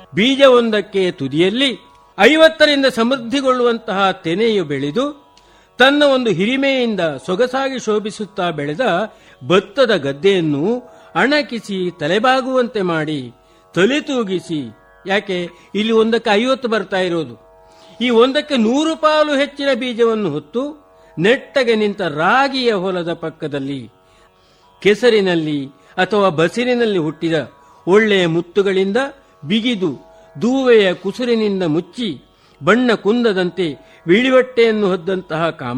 ಬೀಜವೊಂದಕ್ಕೆ ತುದಿಯಲ್ಲಿ ಐವತ್ತರಿಂದ ಸಮೃದ್ಧಿಗೊಳ್ಳುವಂತಹ ತೆನೆಯು ಬೆಳೆದು ತನ್ನ ಒಂದು ಹಿರಿಮೆಯಿಂದ ಸೊಗಸಾಗಿ ಶೋಭಿಸುತ್ತಾ ಬೆಳೆದ ಭತ್ತದ ಗದ್ದೆಯನ್ನು ಅಣಕಿಸಿ ತಲೆಬಾಗುವಂತೆ ಮಾಡಿ ತಲೆ ತೂಗಿಸಿ ಯಾಕೆ ಇಲ್ಲಿ ಒಂದಕ್ಕೆ ಐವತ್ತು ಬರ್ತಾ ಇರೋದು ಈ ಒಂದಕ್ಕೆ ನೂರು ಪಾಲು ಹೆಚ್ಚಿನ ಬೀಜವನ್ನು ಹೊತ್ತು ನೆಟ್ಟಗೆ ನಿಂತ ರಾಗಿಯ ಹೊಲದ ಪಕ್ಕದಲ್ಲಿ ಕೆಸರಿನಲ್ಲಿ ಅಥವಾ ಬಸಿರಿನಲ್ಲಿ ಹುಟ್ಟಿದ ಒಳ್ಳೆಯ ಮುತ್ತುಗಳಿಂದ ಬಿಗಿದು ದೂವೆಯ ಕುಸುರಿನಿಂದ ಮುಚ್ಚಿ ಬಣ್ಣ ಕುಂದದಂತೆ ವಿಳಿವಟ್ಟೆಯನ್ನು ಹೊದ್ದಂತಹ ಕಾಮ